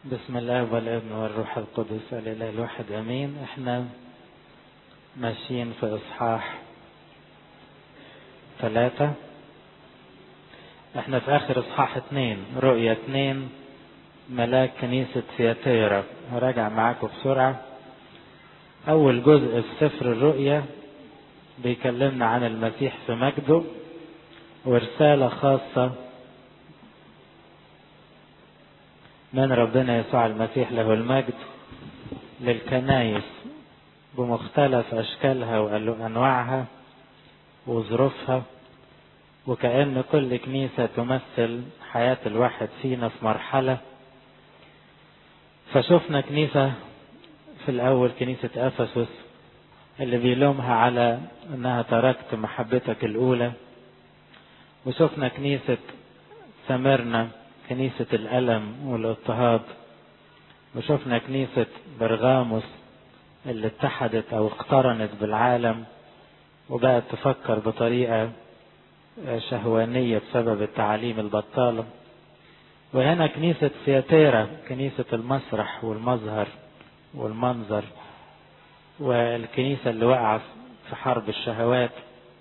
بسم الله والابن والروح القدس الاله الواحد امين احنا ماشيين في اصحاح ثلاثة احنا في اخر اصحاح اتنين رؤية اتنين ملاك كنيسة سياتيرا هراجع معاكم بسرعة اول جزء في سفر الرؤية بيكلمنا عن المسيح في مجده ورسالة خاصة من ربنا يسوع المسيح له المجد للكنايس بمختلف أشكالها وأنواعها وظروفها وكأن كل كنيسة تمثل حياة الواحد فينا في مرحلة فشفنا كنيسة في الأول كنيسة أفسس اللي بيلومها على أنها تركت محبتك الأولى وشفنا كنيسة سمرنا كنيسة الألم والاضطهاد وشفنا كنيسة برغاموس اللي اتحدت أو اقترنت بالعالم وبقت تفكر بطريقة شهوانية بسبب التعاليم البطالة وهنا كنيسة سياتيرا كنيسة المسرح والمظهر والمنظر والكنيسة اللي وقع في حرب الشهوات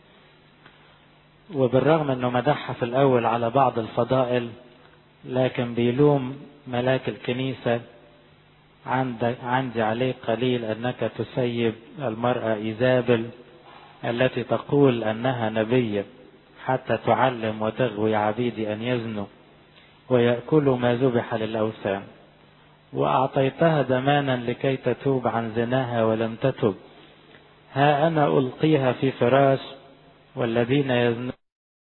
وبالرغم انه مدحها في الاول على بعض الفضائل لكن بيلوم ملاك الكنيسة عندك عندي عليك قليل أنك تسيب المرأة إيزابل التي تقول أنها نبية حتى تعلم وتغوي عبيدي أن يزنوا ويأكلوا ما ذبح للأوثان وأعطيتها ضمانا لكي تتوب عن زناها ولم تتب ها أنا ألقيها في فراش والذين يزنون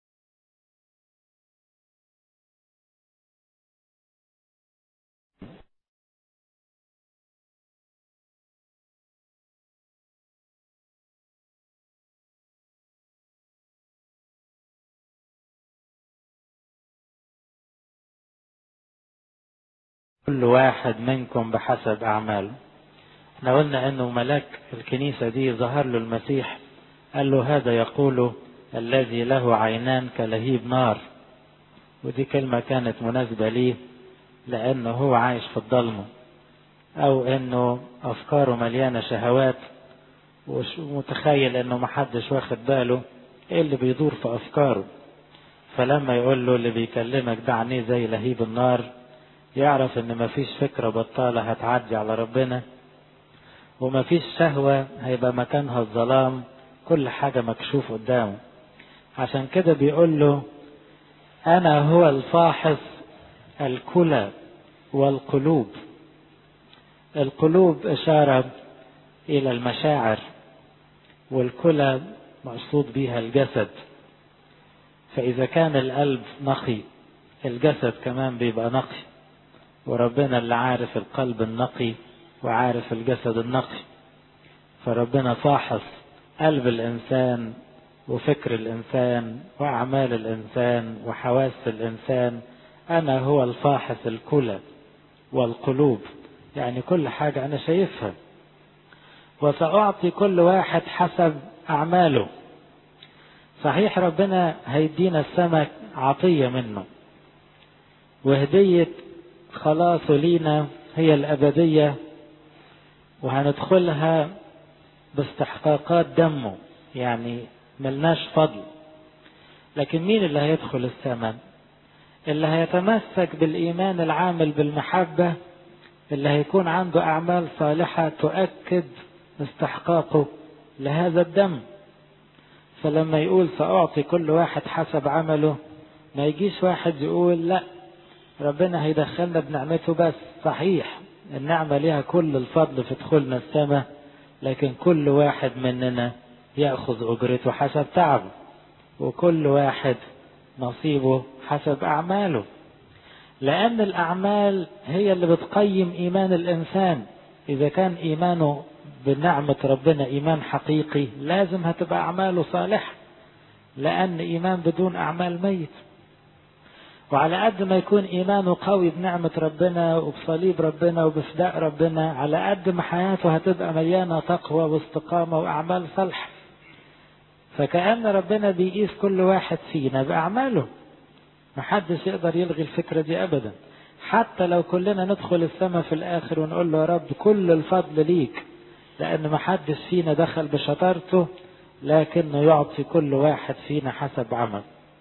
كل واحد منكم بحسب أعماله احنا قلنا انه ملاك الكنيسة دي ظهر له المسيح قال له هذا يقول الذي له عينان كلهيب نار ودي كلمة كانت مناسبة ليه لأنه هو عايش في الضلمة أو إنه أفكاره مليانة شهوات ومتخيل إنه محدش واخد باله إيه اللي بيدور في أفكاره فلما يقول له اللي بيكلمك ده عينيه زي لهيب النار يعرف ان مفيش فكرة بطالة هتعدي على ربنا ومفيش شهوة هيبقى مكانها الظلام كل حاجة مكشوف قدامه عشان كده بيقول له انا هو الفاحص الكلى والقلوب القلوب اشارة الى المشاعر والكلى مقصود بها الجسد فاذا كان القلب نقي الجسد كمان بيبقى نقي وربنا اللي عارف القلب النقي وعارف الجسد النقي فربنا فاحص قلب الإنسان وفكر الإنسان وأعمال الإنسان وحواس الإنسان أنا هو الفاحص الكلى والقلوب يعني كل حاجة أنا شايفها وسأعطي كل واحد حسب أعماله صحيح ربنا هيدينا السمك عطية منه وهدية خلاصه لينا هي الأبدية وهندخلها باستحقاقات دمه يعني ملناش فضل لكن مين اللي هيدخل السماء اللي هيتمسك بالإيمان العامل بالمحبة اللي هيكون عنده أعمال صالحة تؤكد استحقاقه لهذا الدم فلما يقول سأعطي كل واحد حسب عمله ما يجيش واحد يقول لا ربنا هيدخلنا بنعمته بس صحيح النعمة ليها كل الفضل في دخولنا السماء لكن كل واحد مننا يأخذ أجرته حسب تعبه وكل واحد نصيبه حسب أعماله لأن الأعمال هي اللي بتقيم إيمان الإنسان إذا كان إيمانه بنعمة ربنا إيمان حقيقي لازم هتبقى أعماله صالحة لأن إيمان بدون أعمال ميت وعلى قد ما يكون إيمانه قوي بنعمة ربنا وبصليب ربنا وبفداء ربنا على قد ما حياته هتبقى مليانة تقوى واستقامة وأعمال صالحة فكأن ربنا بيقيس كل واحد فينا بأعماله محدش يقدر يلغي الفكرة دي أبدا حتى لو كلنا ندخل السماء في الآخر ونقول له يا رب كل الفضل ليك لأن ما حدش فينا دخل بشطارته لكنه يعطي كل واحد فينا حسب عمل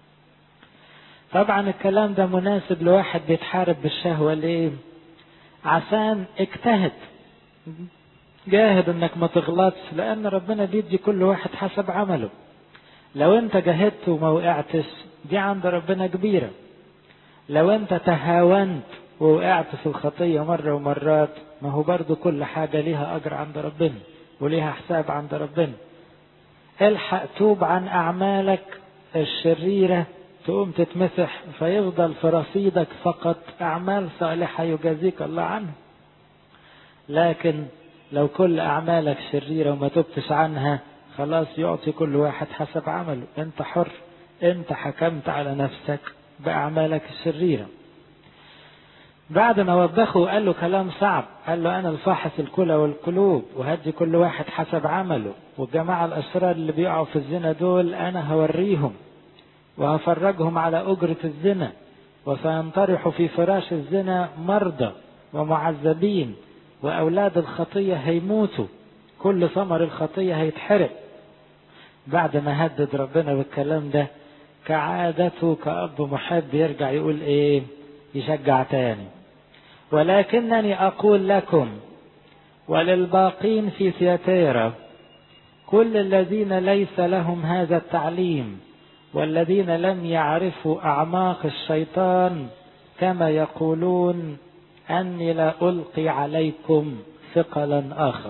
طبعا الكلام ده مناسب لواحد بيتحارب بالشهوة ليه عشان اجتهد جاهد انك ما تغلطش لان ربنا بيدي كل واحد حسب عمله لو انت جاهدت وما وقعتش دي عند ربنا كبيرة لو انت تهاونت ووقعت في الخطية مرة ومرات ما هو برضو كل حاجة ليها أجر عند ربنا وليها حساب عند ربنا الحق توب عن أعمالك الشريرة تقوم تتمسح فيفضل في رصيدك فقط أعمال صالحة يجازيك الله عنها لكن لو كل أعمالك شريرة وما تبتش عنها خلاص يعطي كل واحد حسب عمله انت حر انت حكمت على نفسك بأعمالك الشريرة بعد ما وبخه وقال له كلام صعب قال له أنا الفاحص الكلى والقلوب وهدي كل واحد حسب عمله والجماعة الأشرار اللي بيقعوا في الزنا دول أنا هوريهم وهفرجهم على أجرة الزنا وسينطرحوا في فراش الزنا مرضى ومعذبين وأولاد الخطية هيموتوا كل ثمر الخطية هيتحرق بعد ما هدد ربنا بالكلام ده كعادته كأب محب يرجع يقول ايه يشجع تاني ولكنني أقول لكم وللباقين في ثياتيرا كل الذين ليس لهم هذا التعليم والذين لم يعرفوا أعماق الشيطان كما يقولون أني لا ألقي عليكم ثقلا آخر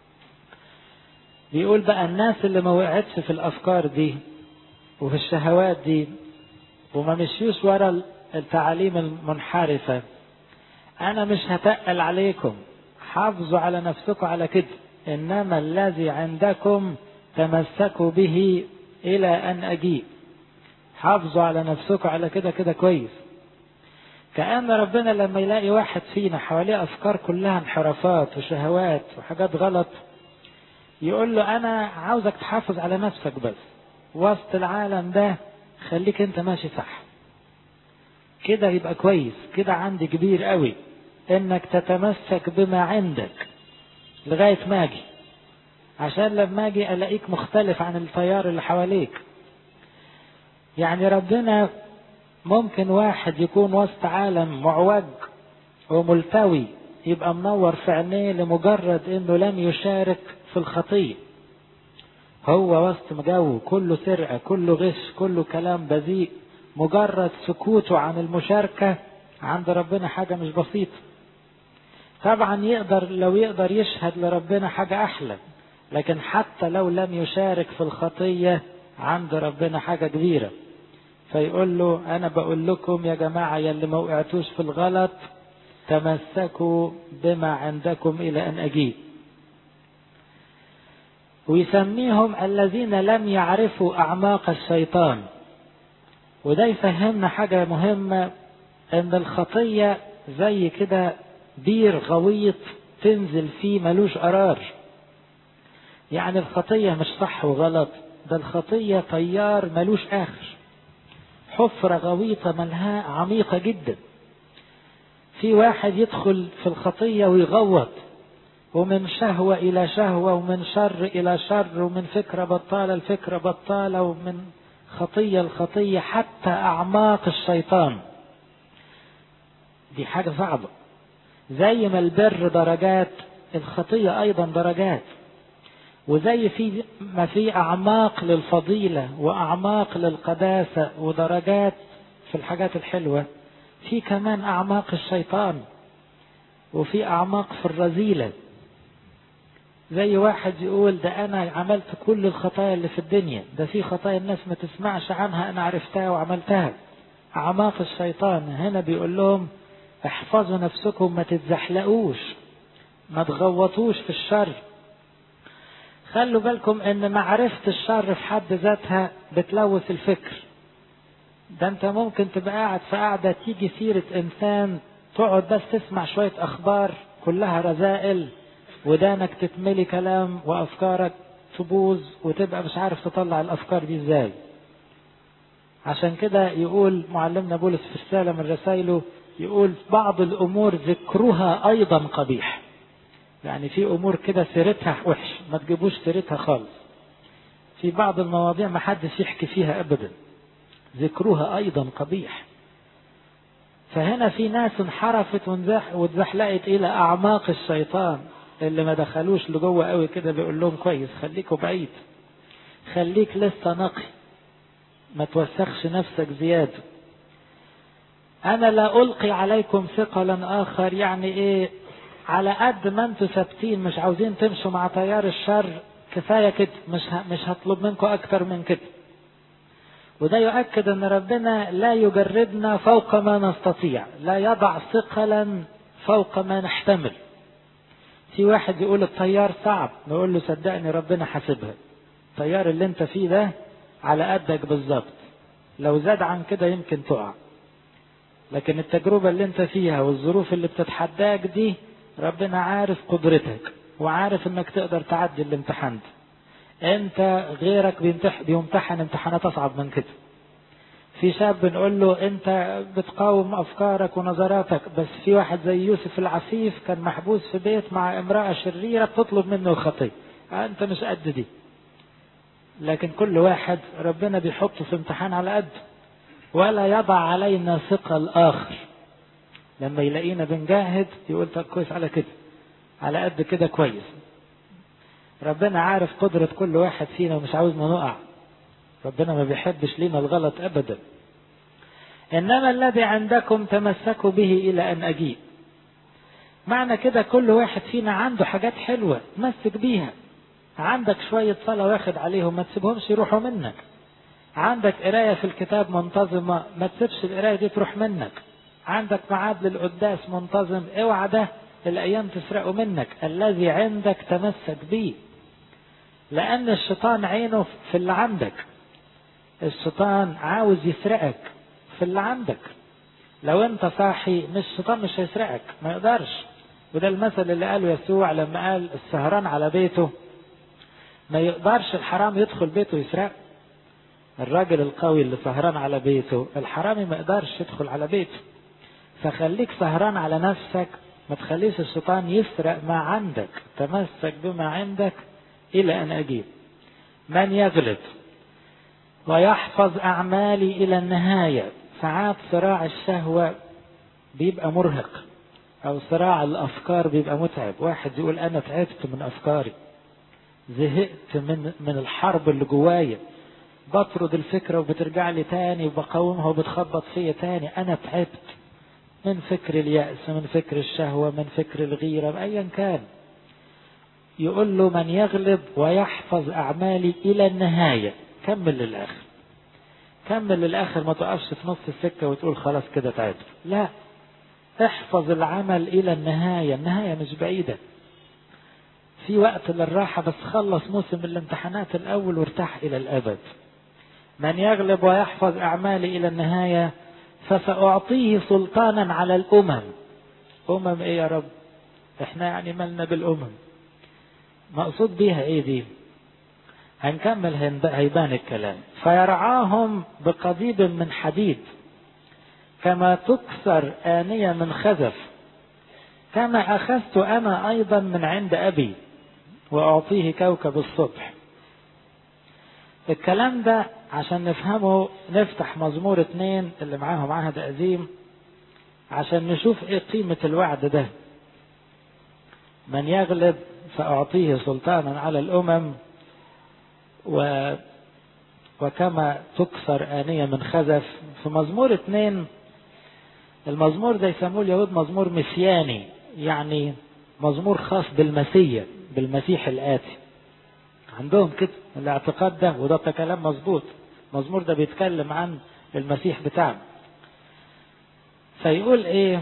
بيقول بقى الناس اللي ما وقعتش في الأفكار دي وفي الشهوات دي وما مشيوش ورا التعاليم المنحرفة أنا مش هتقل عليكم حافظوا على نفسكم على كده إنما الذي عندكم تمسكوا به إلى أن أجيب حافظوا على نفسكم على كده كده كويس كأن ربنا لما يلاقي واحد فينا حواليه أفكار كلها انحرافات وشهوات وحاجات غلط يقول له أنا عاوزك تحافظ على نفسك بس وسط العالم ده خليك أنت ماشي صح كده يبقى كويس كده عندي كبير قوي انك تتمسك بما عندك لغاية ما اجي عشان لما اجي الاقيك مختلف عن التيار اللي حواليك يعني ربنا ممكن واحد يكون وسط عالم معوج وملتوي يبقى منور في عينيه لمجرد انه لم يشارك في الخطيه هو وسط جو كله سرقه كله غش كله كلام بذيء مجرد سكوته عن المشاركه عند ربنا حاجه مش بسيطه طبعا يقدر لو يقدر يشهد لربنا حاجه احلى لكن حتى لو لم يشارك في الخطيه عند ربنا حاجه كبيره فيقول له انا بقول لكم يا جماعه يا اللي ما وقعتوش في الغلط تمسكوا بما عندكم الى ان اجيب ويسميهم الذين لم يعرفوا اعماق الشيطان وده يفهمنا حاجه مهمه ان الخطيه زي كده بير غويط تنزل فيه ملوش قرار يعني الخطيه مش صح وغلط ده الخطيه طيار ملوش اخر حفرة غويطة ملها عميقة جدا في واحد يدخل في الخطية ويغوط ومن شهوة إلى شهوة ومن شر إلى شر ومن فكرة بطالة لفكرة بطالة ومن خطية لخطية حتى أعماق الشيطان دي حاجة صعبة زي ما البر درجات الخطية أيضا درجات وزي في ما في أعماق للفضيلة وأعماق للقداسة ودرجات في الحاجات الحلوة في كمان أعماق الشيطان وفي أعماق في الرذيلة زي واحد يقول ده أنا عملت كل الخطايا اللي في الدنيا ده في خطايا الناس ما تسمعش عنها أنا عرفتها وعملتها أعماق الشيطان هنا بيقول لهم احفظوا نفسكم ما تتزحلقوش ما تغوطوش في الشر خلوا بالكم ان معرفة الشر في حد ذاتها بتلوث الفكر ده انت ممكن تبقى قاعد في قاعدة تيجي سيرة انسان تقعد بس تسمع شوية اخبار كلها رذائل ودانك تتملي كلام وافكارك تبوظ وتبقى مش عارف تطلع الافكار دي ازاي عشان كده يقول معلمنا بولس في رسالة من رسائله يقول بعض الأمور ذكرها أيضا قبيح يعني في أمور كده سيرتها وحش ما تجيبوش سيرتها خالص في بعض المواضيع ما حدش يحكي فيها أبدا ذكرها أيضا قبيح فهنا في ناس انحرفت واتزحلقت إلى أعماق الشيطان اللي ما دخلوش لجوه قوي كده بيقول لهم كويس خليكوا بعيد خليك لسه نقي ما توسخش نفسك زيادة أنا لا ألقي عليكم ثقلا آخر يعني إيه على قد ما أنتوا ثابتين مش عاوزين تمشوا مع تيار الشر كفاية كده مش مش هطلب منكم أكتر من كده وده يؤكد أن ربنا لا يجربنا فوق ما نستطيع لا يضع ثقلا فوق ما نحتمل في واحد يقول الطيار صعب نقول له صدقني ربنا حاسبها الطيار اللي انت فيه ده على قدك بالظبط لو زاد عن كده يمكن تقع لكن التجربة اللي انت فيها والظروف اللي بتتحداك دي ربنا عارف قدرتك وعارف انك تقدر تعدي الامتحان ده انت غيرك بيمتح بيمتحن امتحانات اصعب من كده في شاب بنقول له انت بتقاوم افكارك ونظراتك بس في واحد زي يوسف العفيف كان محبوس في بيت مع امرأة شريرة بتطلب منه الخطية انت مش قد دي لكن كل واحد ربنا بيحطه في امتحان على قد ولا يضع علينا ثقل اخر لما يلاقينا بنجاهد يقول طب كويس على كده على قد كده كويس ربنا عارف قدرة كل واحد فينا ومش عاوزنا نقع ربنا ما بيحبش لينا الغلط ابدا انما الذي عندكم تمسكوا به الى ان اجيب معنى كده كل واحد فينا عنده حاجات حلوة تمسك بيها عندك شوية صلاة واخد عليهم ما تسيبهمش يروحوا منك عندك قراية في الكتاب منتظمة ما تسيبش القراية دي تروح منك عندك ميعاد للقداس منتظم اوعى ده الايام تسرقه منك الذي عندك تمسك بيه لان الشيطان عينه في اللي عندك الشيطان عاوز يسرقك في اللي عندك لو انت صاحي مش الشيطان مش هيسرقك ما يقدرش وده المثل اللي قاله يسوع لما قال السهران على بيته ما يقدرش الحرام يدخل بيته يسرق الراجل القوي اللي سهران على بيته الحرامي ما يقدرش يدخل على بيته فخليك سهران على نفسك ما تخليش الشيطان يسرق ما عندك تمسك بما عندك إلى أن أجيب من يغلب ويحفظ أعمالي إلى النهاية ساعات صراع الشهوة بيبقى مرهق أو صراع الأفكار بيبقى متعب واحد يقول أنا تعبت من أفكاري زهقت من من الحرب اللي جوايا بطرد الفكرة وبترجع لي تاني وبقاومها وبتخبط فيا تاني أنا تعبت من فكر اليأس من فكر الشهوة من فكر الغيرة أيا كان يقول له من يغلب ويحفظ أعمالي إلى النهاية كمل للآخر كمل للآخر ما تقفش في نص السكة وتقول خلاص كده تعبت لا احفظ العمل إلى النهاية النهاية مش بعيدة في وقت للراحة بس خلص موسم الامتحانات الأول وارتاح إلى الأبد من يغلب ويحفظ أعمالي إلى النهاية فسأعطيه سلطانا على الأمم أمم إيه يا رب إحنا يعني مالنا بالأمم مقصود بيها إيه دي هنكمل هيبان الكلام فيرعاهم بقضيب من حديد كما تكسر آنية من خزف كما أخذت أنا أيضا من عند أبي وأعطيه كوكب الصبح الكلام ده عشان نفهمه نفتح مزمور اتنين اللي معاهم عهد قديم عشان نشوف ايه قيمة الوعد ده من يغلب فأعطيه سلطانا على الأمم و وكما تكسر آنية من خزف في مزمور اتنين المزمور ده يسموه اليهود مزمور مسياني يعني مزمور خاص بالمسيح بالمسيح الآتي عندهم كده الاعتقاد ده وده كلام مظبوط المزمور ده بيتكلم عن المسيح بتاعنا فيقول ايه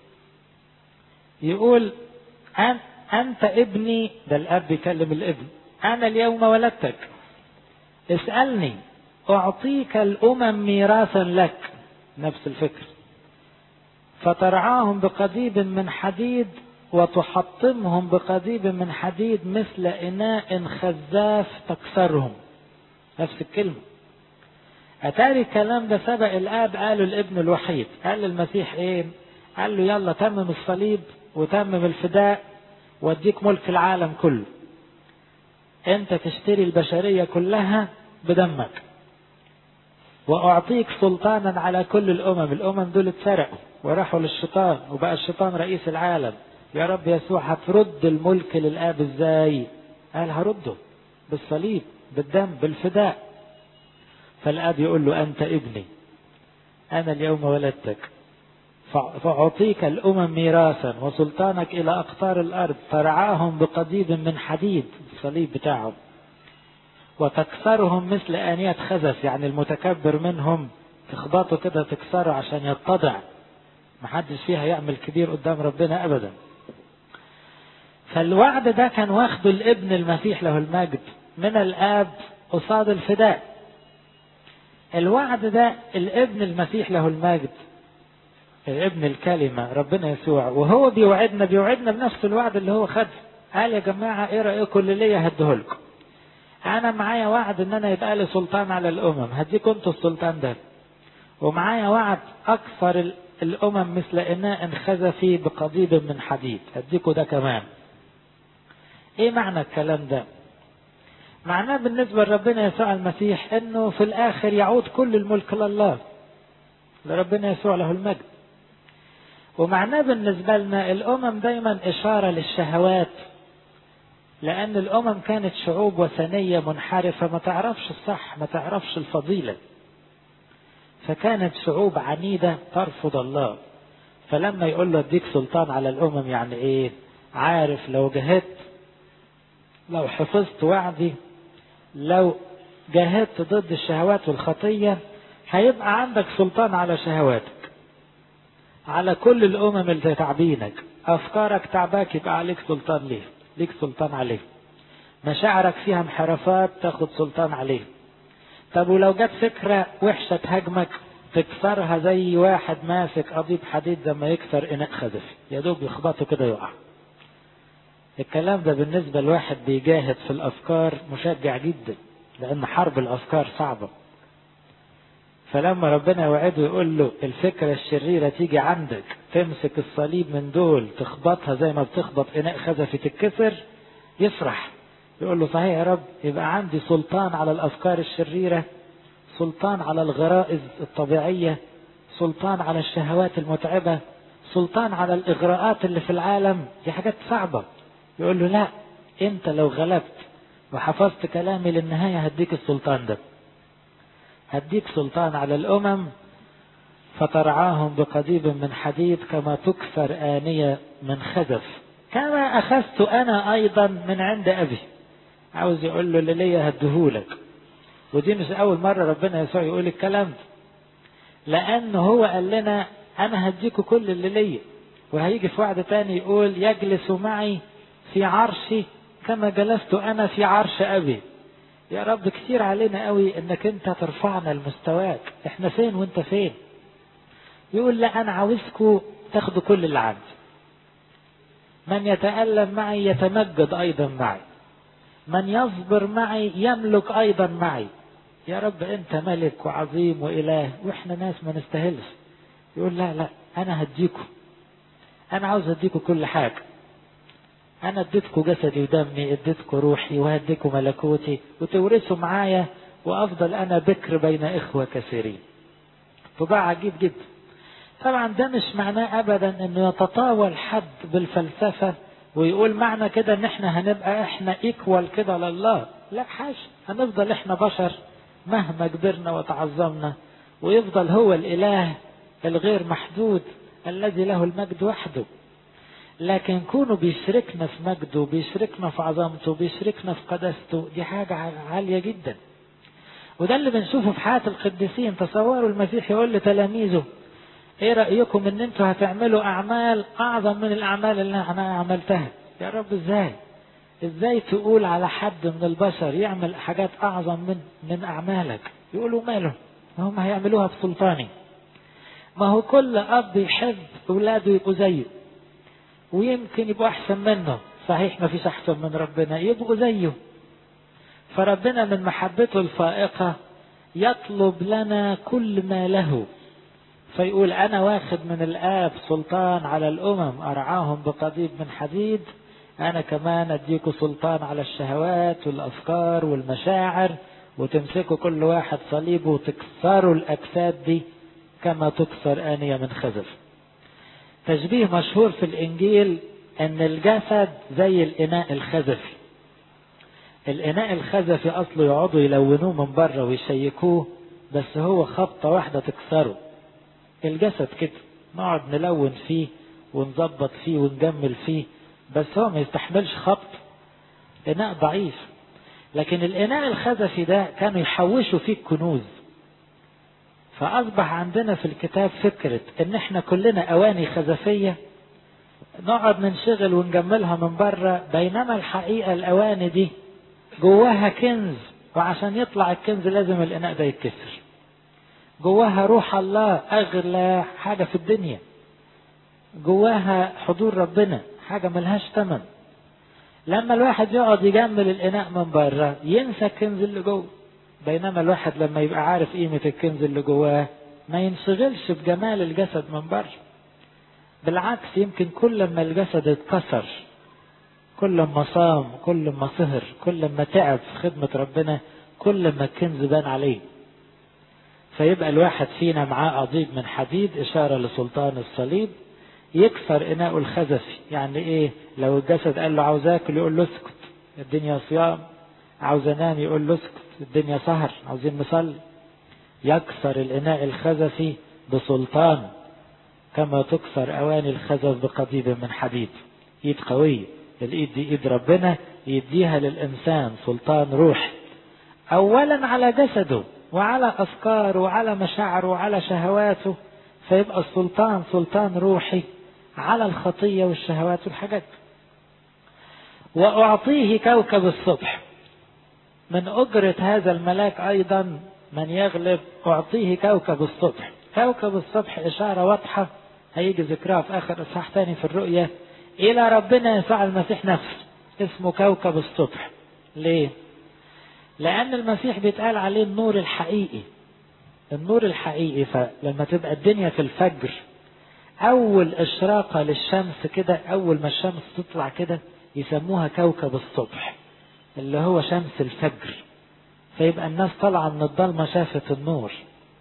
يقول أن أنت ابني ده الأب بيكلم الابن أنا اليوم ولدتك اسألني أعطيك الأمم ميراثا لك نفس الفكر فترعاهم بقضيب من حديد وتحطمهم بقضيب من حديد مثل إناء خزاف تكسرهم نفس الكلمة أتاري الكلام ده سبق الآب قاله الابن الوحيد قال للمسيح إيه قال له يلا تمم الصليب وتمم الفداء واديك ملك العالم كله انت تشتري البشرية كلها بدمك واعطيك سلطانا على كل الامم الامم دول اتسرقوا وراحوا للشيطان وبقى الشيطان رئيس العالم يا رب يسوع هترد الملك للاب ازاي قال هرده بالصليب بالدم بالفداء فالاب يقول له انت ابني انا اليوم ولدتك فأعطيك الأمم ميراثا وسلطانك إلى أقطار الأرض ترعاهم بقضيب من حديد الصليب بتاعهم وتكسرهم مثل آنية خزف يعني المتكبر منهم تخبطه كده تكسره عشان يتضع محدش فيها يعمل كبير قدام ربنا أبدا فالوعد ده كان واخده الابن المسيح له المجد من الآب قصاد الفداء الوعد ده الابن المسيح له المجد ابن الكلمة ربنا يسوع وهو بيوعدنا بيوعدنا بنفس الوعد اللي هو خده قال يا جماعة ايه رأيكم اللي ليا هديهولكم انا معايا وعد ان انا يبقى لي سلطان على الامم هديكم انتوا السلطان ده ومعايا وعد اكثر الامم مثل اناء خزفي بقضيب من حديد هديكم ده كمان ايه معنى الكلام ده معناه بالنسبة لربنا يسوع المسيح انه في الاخر يعود كل الملك لله لربنا يسوع له المجد ومعناه بالنسبة لنا الأمم دايما إشارة للشهوات لأن الأمم كانت شعوب وثنية منحرفة ما تعرفش الصح ما تعرفش الفضيلة فكانت شعوب عنيدة ترفض الله فلما يقول له اديك سلطان على الأمم يعني إيه عارف لو جهدت لو حفظت وعدي لو جاهدت ضد الشهوات والخطية هيبقى عندك سلطان على شهواتك على كل الأمم اللي تعبينك أفكارك تعباك يبقى عليك سلطان ليه ليك سلطان عليه مشاعرك فيها انحرافات تاخد سلطان عليه طب ولو جت فكرة وحشة تهاجمك تكسرها زي واحد ماسك قضيب حديد زي ما يكسر إناء خزف يا دوب يخبطه كده يقع الكلام ده بالنسبة لواحد بيجاهد في الأفكار مشجع جدا لأن حرب الأفكار صعبة فلما ربنا يوعده يقول له الفكرة الشريرة تيجي عندك تمسك الصليب من دول تخبطها زي ما بتخبط إناء خزفي تتكسر يفرح يقول له صحيح يا رب يبقى عندي سلطان على الأفكار الشريرة سلطان على الغرائز الطبيعية سلطان على الشهوات المتعبة سلطان على الإغراءات اللي في العالم دي حاجات صعبة يقول له لا انت لو غلبت وحفظت كلامي للنهاية هديك السلطان ده هديك سلطان على الأمم فترعاهم بقضيب من حديد كما تكسر آنية من خزف كما أخذت أنا أيضا من عند أبي عاوز يقول له اللي ليا هديهولك ودي مش أول مرة ربنا يسوع يقول الكلام ده لأن هو قال لنا أنا هديكوا كل اللي ليا وهيجي في وعد تاني يقول يجلس معي في عرشي كما جلست أنا في عرش أبي يا رب كتير علينا قوي انك انت ترفعنا لمستواك احنا فين وانت فين يقول لا انا عاوزكم تاخدوا كل اللي عندي من يتألم معي يتمجد ايضا معي من يصبر معي يملك ايضا معي يا رب انت ملك وعظيم واله واحنا ناس ما نستاهلش يقول لا لا انا هديكم انا عاوز اديكم كل حاجه انا اديتكم جسدي ودمي اديتكم روحي وهديكم ملكوتي وتورثوا معايا وافضل انا بكر بين اخوه كثيرين طباع عجيب جدا طبعا ده مش معناه ابدا انه يتطاول حد بالفلسفه ويقول معنى كده ان احنا هنبقى احنا ايكوال كده لله لا حاجه هنفضل احنا بشر مهما كبرنا وتعظمنا ويفضل هو الاله الغير محدود الذي له المجد وحده لكن كونه بيشركنا في مجده بيشركنا في عظمته بيشركنا في قداسته دي حاجة عالية جدا وده اللي بنشوفه في حياة القديسين تصوروا المسيح يقول لتلاميذه ايه رأيكم ان انتوا هتعملوا اعمال اعظم من الاعمال اللي انا عملتها يا رب ازاي ازاي تقول على حد من البشر يعمل حاجات اعظم من من اعمالك يقولوا ماله هم هيعملوها بسلطاني ما هو كل اب يحب اولاده يبقوا زيه ويمكن يبقوا احسن منه صحيح ما فيش احسن من ربنا يبقوا زيه فربنا من محبته الفائقة يطلب لنا كل ما له فيقول أنا واخد من الآب سلطان على الأمم أرعاهم بقضيب من حديد أنا كمان أديكوا سلطان على الشهوات والأفكار والمشاعر وتمسكوا كل واحد صليبه وتكسروا الأجساد دي كما تكسر آنية من خزف تشبيه مشهور في الإنجيل أن الجسد زي الإناء الخزفي الإناء الخزفي أصله يقعدوا يلونوه من بره ويشيكوه بس هو خبطة واحدة تكسره الجسد كده نقعد نلون فيه ونظبط فيه ونجمل فيه بس هو ما يستحملش خبط إناء ضعيف لكن الإناء الخزفي ده كانوا يحوشوا فيه الكنوز فأصبح عندنا في الكتاب فكرة إن إحنا كلنا أواني خزفية نقعد ننشغل ونجملها من بره بينما الحقيقة الأواني دي جواها كنز وعشان يطلع الكنز لازم الإناء ده يتكسر جواها روح الله أغلى حاجة في الدنيا جواها حضور ربنا حاجة ملهاش ثمن لما الواحد يقعد يجمل الإناء من بره ينسى الكنز اللي جوه بينما الواحد لما يبقى عارف قيمة الكنز اللي جواه ما ينشغلش بجمال الجسد من بره بالعكس يمكن كل ما الجسد اتكسر كل ما صام كل ما سهر كل ما تعب في خدمة ربنا كل ما الكنز بان عليه فيبقى الواحد فينا معاه قضيب من حديد إشارة لسلطان الصليب يكسر إناء الخزفي يعني إيه لو الجسد قال له عاوز آكل يقول له اسكت الدنيا صيام عاوز أنام يقول له اسكت الدنيا سهر عاوزين نصلي يكسر الإناء الخزفي بسلطان كما تكسر أواني الخزف بقضيب من حديد إيد قوية الإيد دي إيد ربنا يديها للإنسان سلطان روح أولا على جسده وعلى أفكاره وعلى مشاعره وعلى شهواته فيبقى السلطان سلطان روحي على الخطية والشهوات والحاجات وأعطيه كوكب الصبح من أجرة هذا الملاك أيضا من يغلب أعطيه كوكب الصبح كوكب الصبح إشارة واضحة هيجي ذكرها في آخر إصحاح تاني في الرؤية إلى ربنا يسوع المسيح نفسه اسمه كوكب الصبح ليه؟ لأن المسيح بيتقال عليه النور الحقيقي النور الحقيقي فلما تبقى الدنيا في الفجر أول إشراقة للشمس كده أول ما الشمس تطلع كده يسموها كوكب الصبح اللي هو شمس الفجر فيبقى الناس طالعة من الضلمة شافت النور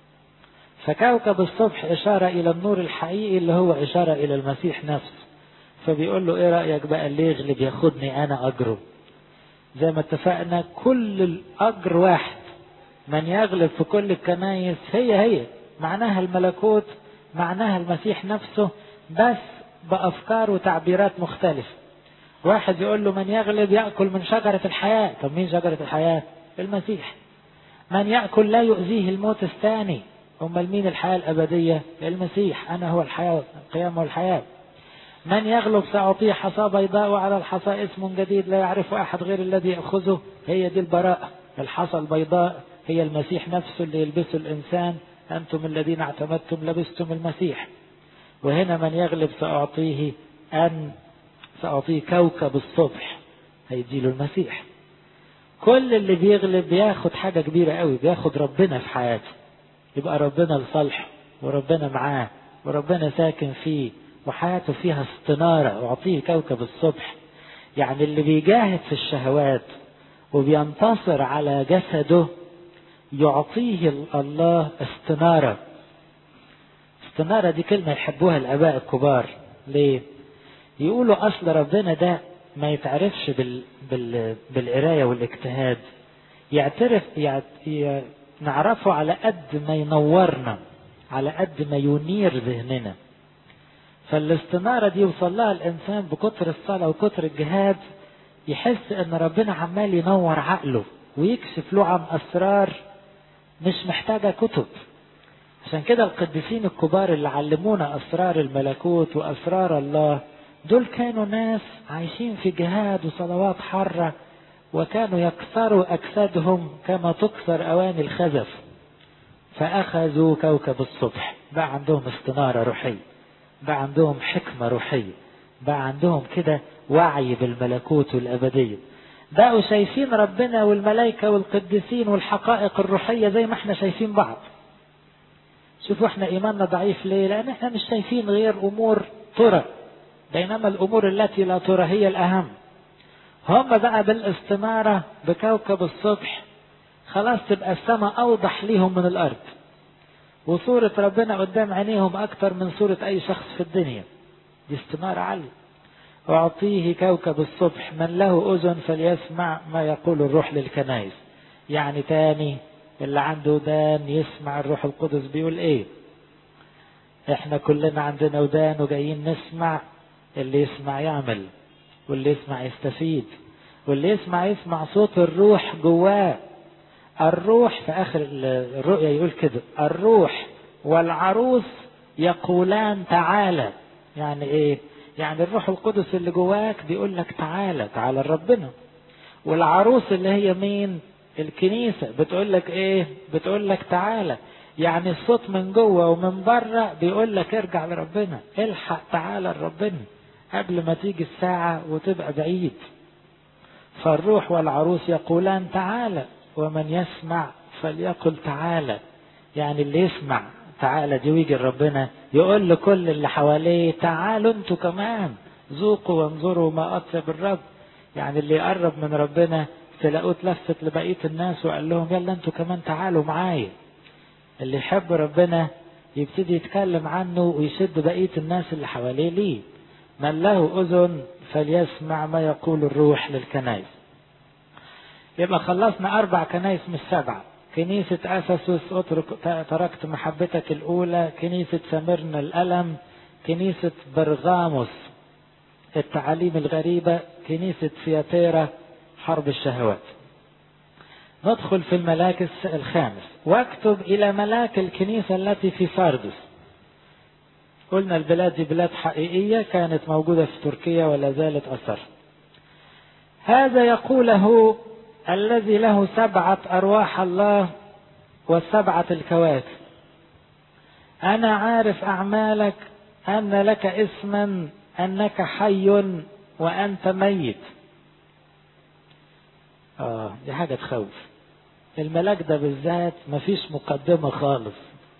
فكوكب الصبح إشارة إلى النور الحقيقي اللي هو إشارة إلى المسيح نفسه فبيقول له إيه رأيك بقى اللي يغلب ياخدني أنا أجره زي ما اتفقنا كل الأجر واحد من يغلب في كل الكنايس هي هي معناها الملكوت معناها المسيح نفسه بس بأفكار وتعبيرات مختلفة واحد يقول له من يغلب يأكل من شجرة الحياة طب مين شجرة الحياة المسيح من يأكل لا يؤذيه الموت الثاني أمال مين الحياة الأبدية المسيح أنا هو الحياة القيامة والحياة من يغلب سأعطيه حصى بيضاء وعلى الحصى اسم جديد لا يعرف أحد غير الذي يأخذه هي دي البراءة الحصى البيضاء هي المسيح نفسه اللي يلبسه الإنسان أنتم الذين اعتمدتم لبستم المسيح وهنا من يغلب سأعطيه أن سأعطيه كوكب الصبح هيديله المسيح كل اللي بيغلب بياخد حاجة كبيرة قوي بياخد ربنا في حياته يبقى ربنا لصالحه وربنا معاه وربنا ساكن فيه وحياته فيها استنارة أعطيه كوكب الصبح يعني اللي بيجاهد في الشهوات وبينتصر على جسده يعطيه الله استنارة استنارة دي كلمة يحبوها الآباء الكبار ليه؟ يقولوا أصل ربنا ده ما يتعرفش بال... بال... بالقراية والاجتهاد يعترف يعت... ي... نعرفه على قد ما ينورنا على قد ما ينير ذهننا فالاستنارة دي يوصل لها الإنسان بكتر الصلاة وكتر الجهاد يحس إن ربنا عمال ينور عقله ويكشف له عن أسرار مش محتاجة كتب عشان كده القديسين الكبار اللي علمونا أسرار الملكوت وأسرار الله دول كانوا ناس عايشين في جهاد وصلوات حرة وكانوا يكسروا أجسادهم كما تكسر أواني الخزف فأخذوا كوكب الصبح بقى عندهم استنارة روحية بقى عندهم حكمة روحية بقى عندهم كده وعي بالملكوت والأبدية بقوا شايفين ربنا والملائكة والقديسين والحقائق الروحية زي ما احنا شايفين بعض شوفوا احنا ايماننا ضعيف ليه لان احنا مش شايفين غير امور ترى بينما الامور التي لا ترى هي الاهم هم بقى بالاستمارة بكوكب الصبح خلاص تبقى السماء اوضح ليهم من الارض وصورة ربنا قدام عينيهم اكتر من صورة اي شخص في الدنيا دي استمارة عالية أعطيه كوكب الصبح من له أذن فليسمع ما يقول الروح للكنائس يعني تاني اللي عنده ودان يسمع الروح القدس بيقول ايه احنا كلنا عندنا ودان وجايين نسمع اللي يسمع يعمل واللي يسمع يستفيد واللي يسمع يسمع صوت الروح جواه الروح في اخر الرؤيا يقول كده الروح والعروس يقولان تعالى يعني ايه يعني الروح القدس اللي جواك بيقول لك تعالى تعالى لربنا والعروس اللي هي مين الكنيسة بتقول لك ايه بتقول لك تعالى يعني الصوت من جوه ومن بره بيقول لك ارجع لربنا الحق تعالى لربنا قبل ما تيجي الساعة وتبقى بعيد فالروح والعروس يقولان تعالى ومن يسمع فليقل تعالى يعني اللي يسمع تعالى دي ويجي ربنا يقول لكل اللي حواليه تعالوا انتوا كمان ذوقوا وانظروا ما اطيب الرب يعني اللي يقرب من ربنا تلاقوه اتلفت لبقيه الناس وقال لهم يلا انتوا كمان تعالوا معايا اللي يحب ربنا يبتدي يتكلم عنه ويشد بقيه الناس اللي حواليه ليه من له اذن فليسمع ما يقول الروح للكنائس يبقى خلصنا اربع كنائس من السبعه كنيسة أسسس أترك تركت محبتك الأولى كنيسة سمرنا الألم كنيسة برغاموس التعاليم الغريبة كنيسة سياتيرا حرب الشهوات ندخل في الملاك الخامس واكتب إلى ملاك الكنيسة التي في ساردس قلنا البلاد دي بلاد حقيقية كانت موجودة في تركيا ولا زالت أثر هذا يقوله الذي له سبعة أرواح الله وسبعة الكواكب أنا عارف أعمالك أن لك اسما أنك حي وأنت ميت آه دي حاجة تخوف الملاك ده بالذات مفيش مقدمة خالص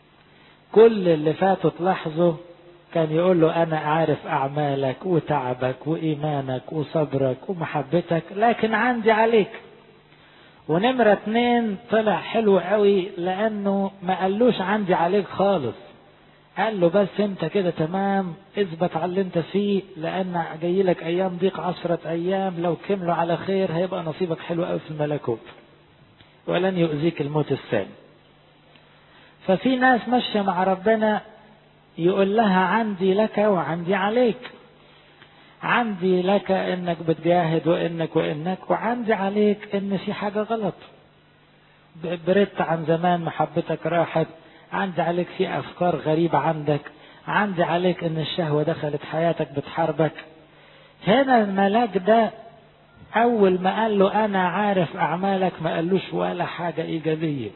كل اللي فاتوا تلاحظوا كان يقول له أنا عارف أعمالك وتعبك وإيمانك وصبرك ومحبتك لكن عندي عليك ونمرة اتنين طلع حلو قوي لأنه ما قالوش عندي عليك خالص قال له بس انت كده تمام اثبت على اللي انت فيه لان جاي لك ايام ضيق عشرة ايام لو كملوا على خير هيبقى نصيبك حلو قوي في الملكوت ولن يؤذيك الموت الثاني ففي ناس ماشية مع ربنا يقول لها عندي لك وعندي عليك عندي لك انك بتجاهد وانك وانك وعندي عليك ان في حاجة غلط بردت عن زمان محبتك راحت عندي عليك في افكار غريبة عندك عندي عليك ان الشهوة دخلت حياتك بتحاربك هنا الملاك ده اول ما قال له انا عارف اعمالك ما قالوش ولا حاجة ايجابية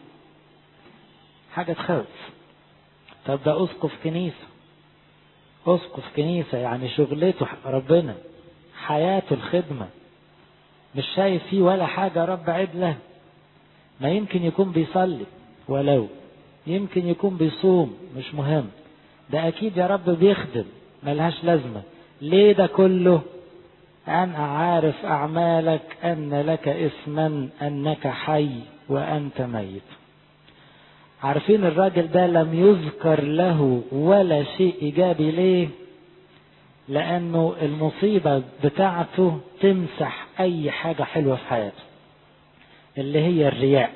حاجة تخوف طب ده اسقف كنيسة اسقف كنيسة يعني شغلته ربنا حياته الخدمة مش شايف فيه ولا حاجة رب عدلة ما يمكن يكون بيصلي ولو يمكن يكون بيصوم مش مهم ده اكيد يا رب بيخدم ملهاش لازمة ليه ده كله انا عارف اعمالك ان لك اسما انك حي وانت ميت عارفين الراجل ده لم يذكر له ولا شيء ايجابي ليه لانه المصيبة بتاعته تمسح اي حاجة حلوة في حياته اللي هي الرياء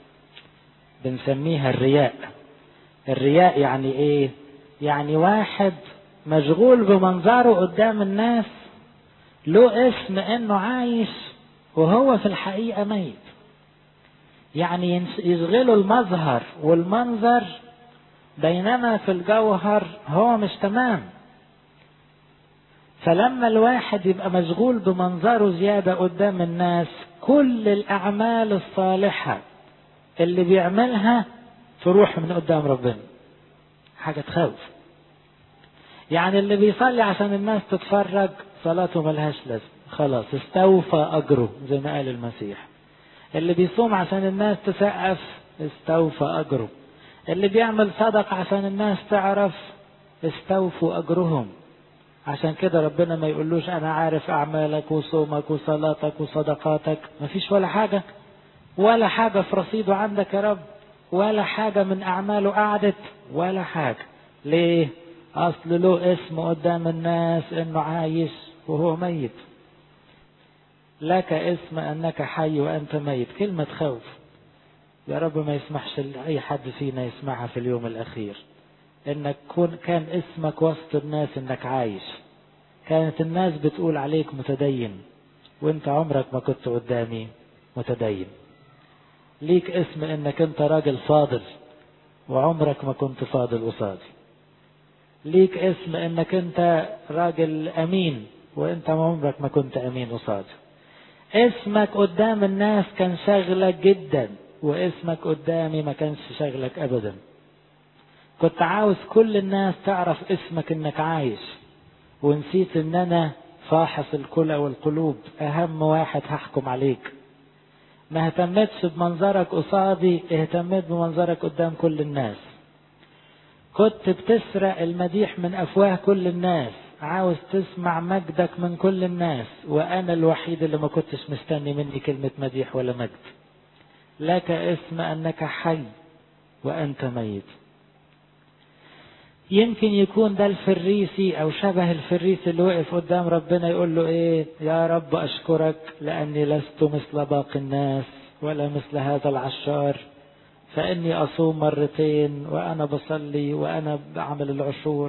بنسميها الرياء الرياء يعني ايه يعني واحد مشغول بمنظره قدام الناس له اسم انه عايش وهو في الحقيقة ميت يعني يشغله المظهر والمنظر بينما في الجوهر هو مش تمام فلما الواحد يبقى مشغول بمنظره زيادة قدام الناس كل الأعمال الصالحة اللي بيعملها تروح من قدام ربنا حاجة تخوف يعني اللي بيصلي عشان الناس تتفرج صلاته ملهاش لازمة خلاص استوفى أجره زي ما قال المسيح اللي بيصوم عشان الناس تسقف استوفى أجره اللي بيعمل صدق عشان الناس تعرف استوفوا أجرهم عشان كده ربنا ما يقولوش أنا عارف أعمالك وصومك وصلاتك وصدقاتك مفيش ولا حاجة ولا حاجة في رصيده عندك يا رب ولا حاجة من أعماله قعدت ولا حاجة ليه؟ أصل له اسم قدام الناس إنه عايش وهو ميت لك اسم أنك حي وأنت ميت كلمة خوف يا رب ما يسمحش أي حد فينا يسمعها في اليوم الأخير إنك كون كان اسمك وسط الناس إنك عايش كانت الناس بتقول عليك متدين وانت عمرك ما كنت قدامي متدين ليك اسم انك انت راجل فاضل وعمرك ما كنت فاضل قصادي ليك اسم انك انت راجل امين وانت عمرك ما كنت امين قصادي اسمك قدام الناس كان شغلك جدا واسمك قدامي ما كانش شغلك ابدا كنت عاوز كل الناس تعرف اسمك انك عايش ونسيت ان انا فاحص الكلى والقلوب اهم واحد هحكم عليك ما اهتمتش بمنظرك قصادي اهتميت بمنظرك قدام كل الناس كنت بتسرق المديح من افواه كل الناس عاوز تسمع مجدك من كل الناس وانا الوحيد اللي ما كنتش مستني مني كلمة مديح ولا مجد لك اسم انك حي وانت ميت يمكن يكون ده الفريسي او شبه الفريسي اللي وقف قدام ربنا يقول له ايه يا رب اشكرك لاني لست مثل باقي الناس ولا مثل هذا العشار فاني اصوم مرتين وانا بصلي وانا بعمل العشور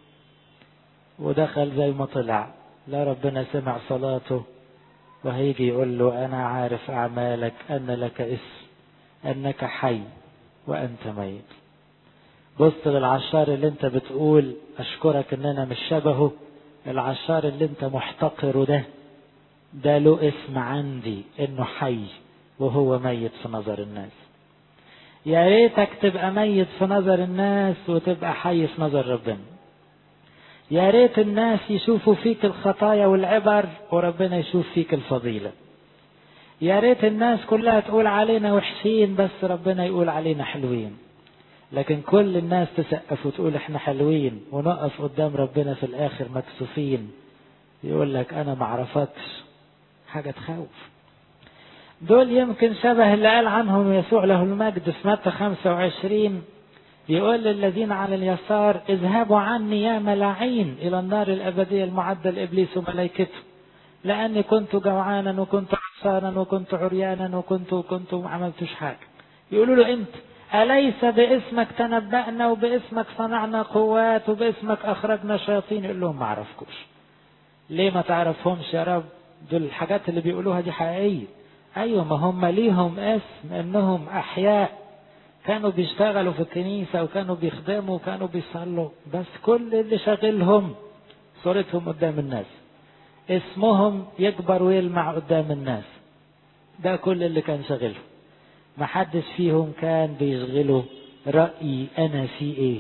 ودخل زي ما طلع لا ربنا سمع صلاته وهيجي يقول له انا عارف اعمالك ان لك اسم انك حي وانت ميت بص للعشار اللي انت بتقول اشكرك ان انا مش شبهه العشار اللي انت محتقره ده ده له اسم عندي انه حي وهو ميت في نظر الناس يا ريتك تبقى ميت في نظر الناس وتبقى حي في نظر ربنا يا ريت الناس يشوفوا فيك الخطايا والعبر وربنا يشوف فيك الفضيلة يا ريت الناس كلها تقول علينا وحشين بس ربنا يقول علينا حلوين لكن كل الناس تسقف وتقول احنا حلوين ونقف قدام ربنا في الاخر مكسوفين يقول لك انا معرفتش حاجة تخوف دول يمكن شبه اللي قال عنهم يسوع له المجد في متى 25 يقول للذين على اليسار اذهبوا عني يا ملاعين الى النار الابدية المعدة لابليس وملائكته لاني كنت جوعانا وكنت عطشانا وكنت عريانا وكنت وكنت وما عملتش حاجة يقولوا له انت أليس باسمك تنبأنا وباسمك صنعنا قوات وباسمك أخرجنا شياطين يقول لهم ما أعرفكوش ليه ما تعرفهمش يا رب دول الحاجات اللي بيقولوها دي حقيقية أيوة ما هم ليهم اسم إنهم أحياء كانوا بيشتغلوا في الكنيسة وكانوا بيخدموا وكانوا بيصلوا بس كل اللي شاغلهم صورتهم قدام الناس اسمهم يكبر ويلمع قدام الناس ده كل اللي كان شاغلهم ما حدش فيهم كان بيشغله رأيي أنا في إيه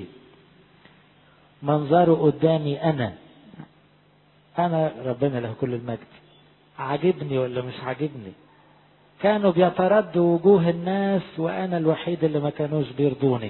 منظره قدامي أنا أنا ربنا له كل المجد عاجبني ولا مش عاجبني كانوا بيتردوا وجوه الناس وأنا الوحيد اللي ما كانوش بيرضوني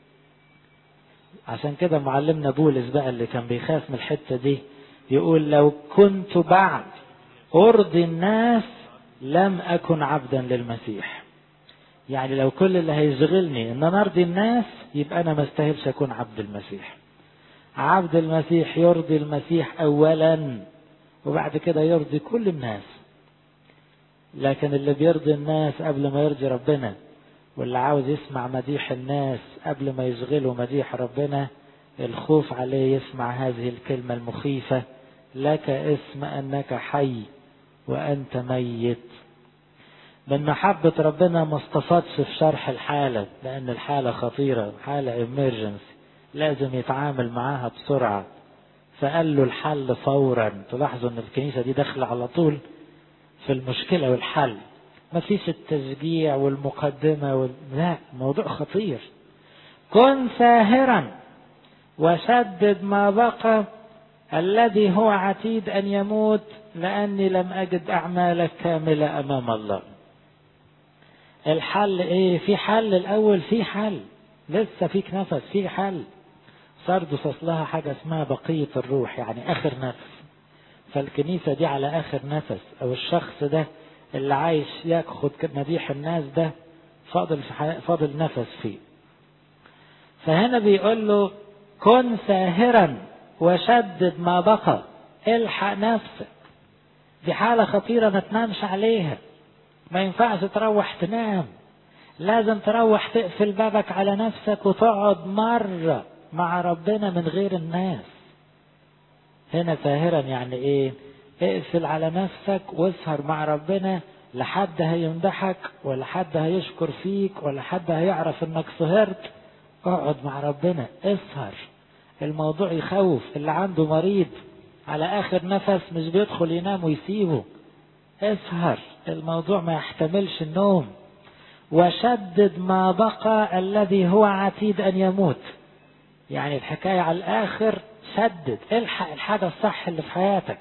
عشان كده معلمنا بولس بقى اللي كان بيخاف من الحتة دي يقول لو كنت بعد أرضي الناس لم أكن عبدا للمسيح يعني لو كل اللي هيشغلني ان انا ارضي الناس يبقى انا ما استاهلش اكون عبد المسيح عبد المسيح يرضي المسيح اولا وبعد كده يرضي كل الناس لكن اللي بيرضي الناس قبل ما يرضي ربنا واللي عاوز يسمع مديح الناس قبل ما يشغله مديح ربنا الخوف عليه يسمع هذه الكلمة المخيفة لك اسم أنك حي وأنت ميت من محبة ربنا ما استفادش في شرح الحالة لأن الحالة خطيرة حالة emergency لازم يتعامل معاها بسرعة فقال له الحل فورا تلاحظوا ان الكنيسة دي داخلة على طول في المشكلة والحل ما فيش التشجيع والمقدمة وال... لا موضوع خطير كن ساهرا وسدد ما بقى الذي هو عتيد أن يموت لأني لم أجد أعمالك كاملة أمام الله الحل إيه في حل الأول في حل لسه فيك نفس في حل سردس اصلها حاجة اسمها بقية الروح يعني اخر نفس فالكنيسة دي على اخر نفس او الشخص ده اللي عايش ياخد مديح الناس ده فاضل في حي... فاضل نفس فيه فهنا بيقول له كن ساهرا وشدد ما بقى الحق نفسك دي حالة خطيرة ما تنامش عليها ما ينفعش تروح تنام لازم تروح تقفل بابك على نفسك وتقعد مرة مع ربنا من غير الناس هنا ساهرا يعني ايه اقفل على نفسك واسهر مع ربنا لحد هيمدحك ولا حد هيشكر فيك ولا حد هيعرف انك سهرت اقعد مع ربنا اسهر الموضوع يخوف اللي عنده مريض على اخر نفس مش بيدخل ينام ويسيبه اسهر الموضوع ما يحتملش النوم وشدد ما بقى الذي هو عتيد ان يموت يعني الحكاية على الاخر شدد الحق الحاجة الصح اللي في حياتك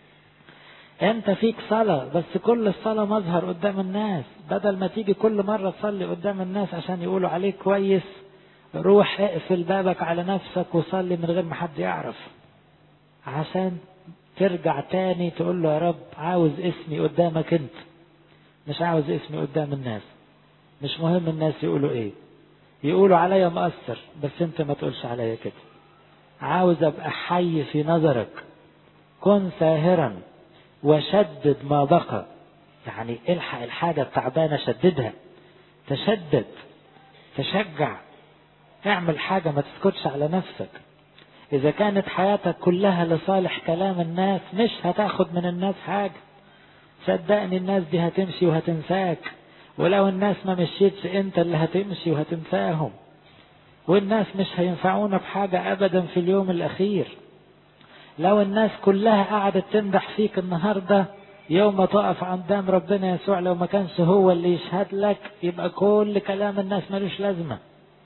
انت فيك صلاة بس كل الصلاة مظهر قدام الناس بدل ما تيجي كل مرة تصلي قدام الناس عشان يقولوا عليك كويس روح اقفل بابك على نفسك وصلي من غير ما حد يعرف عشان ترجع تاني تقول له يا رب عاوز اسمي قدامك انت مش عاوز اسمي قدام الناس مش مهم الناس يقولوا ايه يقولوا عليا مقصر بس انت ما تقولش عليا كده عاوز ابقى حي في نظرك كن ساهرا وشدد ما بقى يعني الحق الحاجة التعبانة شددها تشدد تشجع اعمل حاجة ما تسكتش على نفسك إذا كانت حياتك كلها لصالح كلام الناس مش هتاخد من الناس حاجة صدقني الناس دي هتمشي وهتنساك ولو الناس ما مشيتش انت اللي هتمشي وهتنساهم والناس مش هينفعونا بحاجة أبدا في اليوم الأخير لو الناس كلها قعدت تمدح فيك النهاردة يوم ما تقف قدام ربنا يسوع لو ما كانش هو اللي يشهد لك يبقى كل كلام الناس ملوش لازمة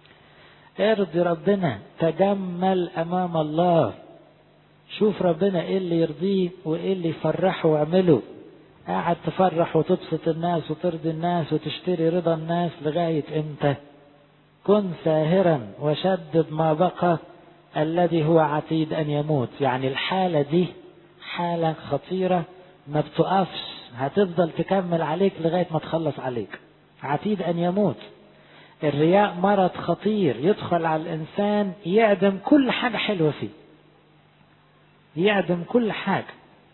ارضي ربنا تجمل امام الله شوف ربنا ايه اللي يرضيه وايه اللي يفرحه واعمله قاعد تفرح وتبسط الناس وترضي الناس وتشتري رضا الناس لغاية امتى كن ساهرا وشدد ما بقى الذي هو عتيد ان يموت يعني الحالة دي حالة خطيرة ما بتقفش هتفضل تكمل عليك لغاية ما تخلص عليك عتيد ان يموت الرياء مرض خطير يدخل على الإنسان يعدم كل حاجة حلوة فيه يعدم كل حاجة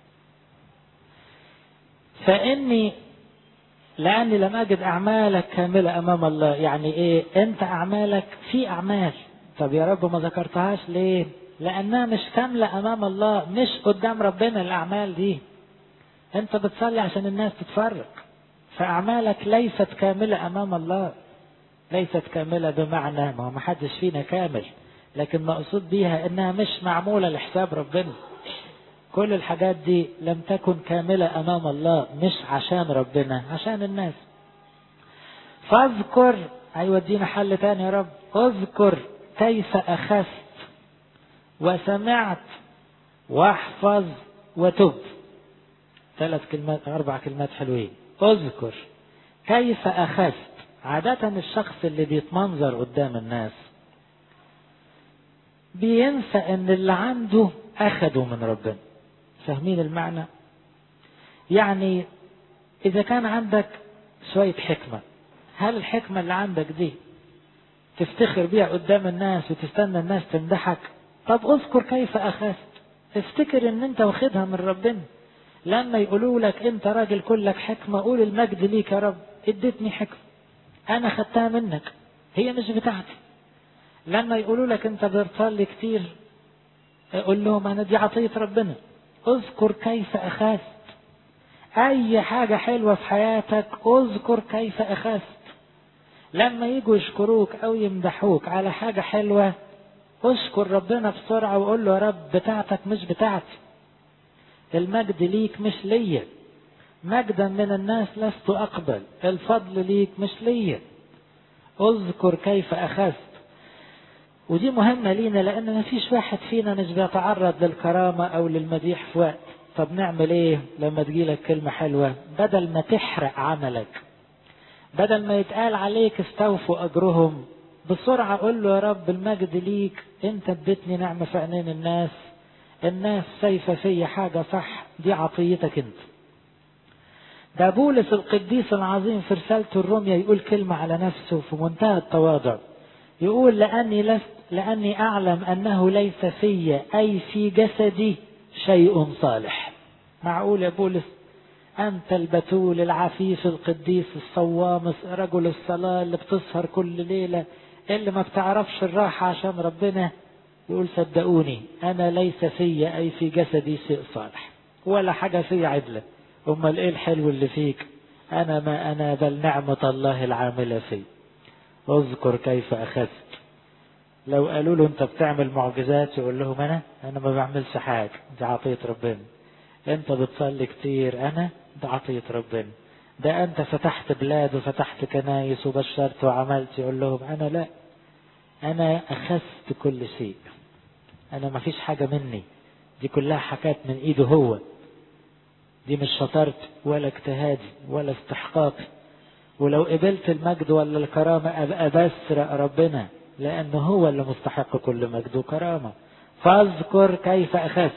فإني لأني لم أجد أعمالك كاملة أمام الله يعني إيه أنت أعمالك في أعمال طب يا رب ما ذكرتهاش ليه لأنها مش كاملة أمام الله مش قدام ربنا الأعمال دي أنت بتصلي عشان الناس تتفرج فأعمالك ليست كاملة أمام الله ليست كاملة بمعنى ما هو ما حدش فينا كامل لكن مقصود بيها انها مش معمولة لحساب ربنا كل الحاجات دي لم تكن كاملة امام الله مش عشان ربنا عشان الناس فاذكر هيودينا حل تاني يا رب اذكر كيف اخذت وسمعت واحفظ وتب ثلاث كلمات اربع كلمات حلوين اذكر كيف اخذت عادة الشخص اللي بيتمنظر قدام الناس بينسى ان اللي عنده اخده من ربنا فاهمين المعنى يعني اذا كان عندك شوية حكمة هل الحكمة اللي عندك دي تفتخر بيها قدام الناس وتستنى الناس تمدحك طب اذكر كيف اخذت افتكر ان انت واخدها من ربنا لما يقولوا لك انت راجل كلك حكمة قول المجد ليك يا رب اديتني حكمة انا خدتها منك هي مش بتاعتي لما يقولوا لك انت بتصلي كتير قول لهم انا دي عطية ربنا اذكر كيف اخذت اي حاجة حلوة في حياتك اذكر كيف اخذت لما يجوا يشكروك او يمدحوك على حاجة حلوة اشكر ربنا بسرعة وقول له يا رب بتاعتك مش بتاعتي المجد ليك مش ليا مجدا من الناس لست أقبل الفضل ليك مش ليا اذكر كيف أخذت ودي مهمة لينا لأن ما فيش واحد فينا مش بيتعرض للكرامة أو للمديح في وقت طب نعمل ايه لما تجيلك كلمة حلوة بدل ما تحرق عملك بدل ما يتقال عليك استوفوا أجرهم بسرعة قول له يا رب المجد ليك انت اديتني نعمة في عينين الناس الناس شايفة فيا حاجة صح دي عطيتك انت ده بولس القديس العظيم في رسالته الرومية يقول كلمة على نفسه في منتهى التواضع يقول لأني لست لأني أعلم أنه ليس في أي في جسدي شيء صالح معقول يا بولس أنت البتول العفيف القديس الصوام رجل الصلاة اللي بتسهر كل ليلة اللي ما بتعرفش الراحة عشان ربنا يقول صدقوني أنا ليس في أي في جسدي شيء صالح ولا حاجة في عدلة أمال إيه الحلو اللي فيك أنا ما أنا بل نعمة الله العاملة في اذكر كيف أخذت لو قالوا له أنت بتعمل معجزات يقول لهم أنا أنا ما بعملش حاجة دي عطية ربنا أنت بتصلي كتير أنا ده عطية ربنا ده أنت فتحت بلاد وفتحت كنايس وبشرت وعملت يقول لهم أنا لا أنا أخذت كل شيء أنا ما فيش حاجة مني دي كلها حاجات من إيده هو دي مش شطارتي ولا اجتهادي ولا استحقاقي ولو قبلت المجد ولا الكرامة أبقى بسرق ربنا لأنه هو اللي مستحق كل مجد وكرامة فاذكر كيف أخذت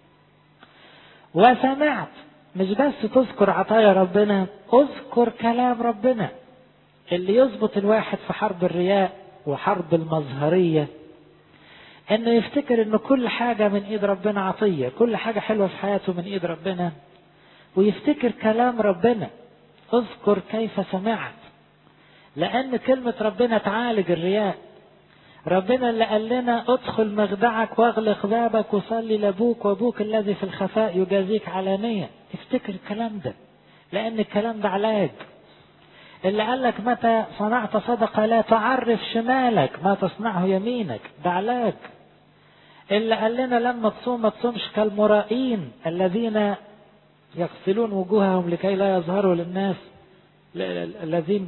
وسمعت مش بس تذكر عطايا ربنا اذكر كلام ربنا اللي يظبط الواحد في حرب الرياء وحرب المظهرية انه يفتكر ان كل حاجة من ايد ربنا عطية كل حاجة حلوة في حياته من ايد ربنا ويفتكر كلام ربنا اذكر كيف سمعت لان كلمة ربنا تعالج الرياء ربنا اللي قال لنا ادخل مخدعك واغلق بابك وصلي لابوك وابوك الذي في الخفاء يجازيك علانية افتكر الكلام ده لان الكلام ده علاج اللي قال لك متى صنعت صدقة لا تعرف شمالك ما تصنعه يمينك ده علاج اللي قال لنا لما تصوم ما تصومش كالمرائين الذين يغسلون وجوههم لكي لا يظهروا للناس الذين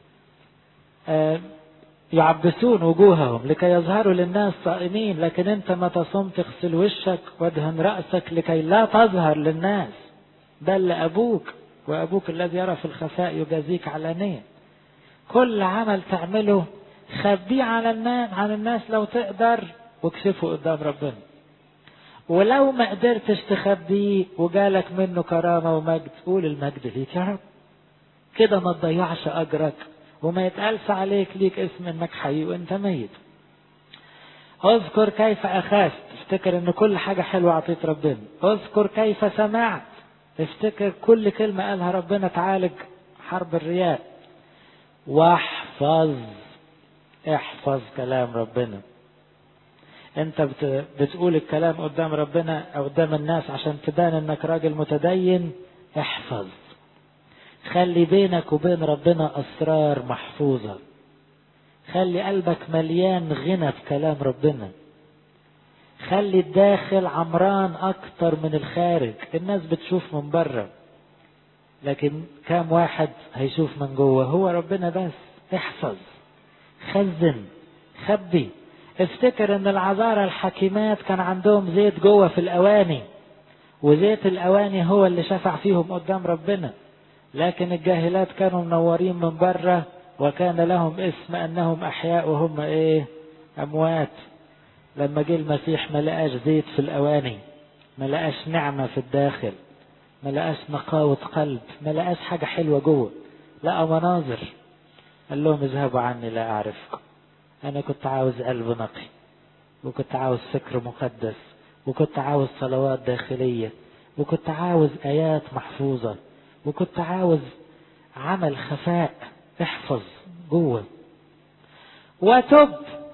يعبسون وجوههم لكي يظهروا للناس صائمين لكن انت ما تصوم تغسل وشك وادهن رأسك لكي لا تظهر للناس بل لأبوك وأبوك الذي يرى في الخفاء يجازيك علانية كل عمل تعمله خبيه على الناس عن الناس لو تقدر واكشفه قدام ربنا ولو ما قدرتش تخبيه وجالك منه كرامة ومجد قول المجد ليك يا رب كده ما تضيعش أجرك وما يتقالش عليك ليك اسم انك حي وانت ميت اذكر كيف اخذت افتكر ان كل حاجة حلوة عطيت ربنا اذكر كيف سمعت افتكر كل كلمة قالها ربنا تعالج حرب الرياء واحفظ احفظ كلام ربنا انت بتقول الكلام قدام ربنا او قدام الناس عشان تبان انك راجل متدين احفظ خلي بينك وبين ربنا اسرار محفوظة خلي قلبك مليان غنى بكلام ربنا خلي الداخل عمران اكتر من الخارج الناس بتشوف من بره لكن كام واحد هيشوف من جوه هو ربنا بس احفظ خزن خبي افتكر ان العذارى الحكيمات كان عندهم زيت جوه في الاواني وزيت الاواني هو اللي شفع فيهم قدام ربنا لكن الجاهلات كانوا منورين من بره وكان لهم اسم انهم احياء وهم ايه اموات لما جه المسيح ما لقاش زيت في الاواني ما لقاش نعمة في الداخل ما لقاش نقاوة قلب ما لقاش حاجة حلوة جوه لقى مناظر قال لهم اذهبوا عني لا اعرفكم انا كنت عاوز قلب نقي وكنت عاوز فكر مقدس وكنت عاوز صلوات داخلية وكنت عاوز ايات محفوظة وكنت عاوز عمل خفاء احفظ جوه وتب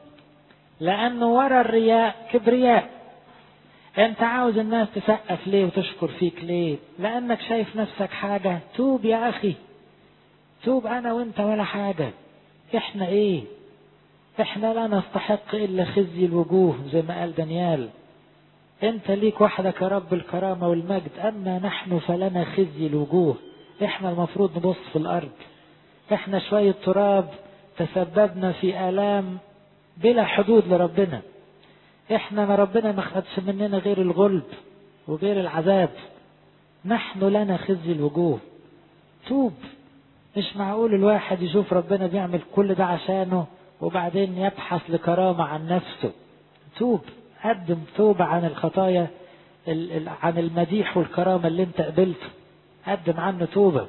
لانه ورا الرياء كبرياء انت عاوز الناس تسقف ليه وتشكر فيك ليه لانك شايف نفسك حاجة توب يا اخي توب انا وانت ولا حاجة احنا ايه احنا لا نستحق الا خزي الوجوه زي ما قال دانيال انت ليك وحدك يا رب الكرامة والمجد اما نحن فلنا خزي الوجوه احنا المفروض نبص في الارض احنا شوية تراب تسببنا في الام بلا حدود لربنا احنا ما ربنا ما خدش مننا غير الغلب وغير العذاب نحن لنا خزي الوجوه توب مش معقول الواحد يشوف ربنا بيعمل كل ده عشانه وبعدين يبحث لكرامة عن نفسه توب قدم توبة عن الخطايا عن المديح والكرامة اللي انت قبلته قدم عنه توبة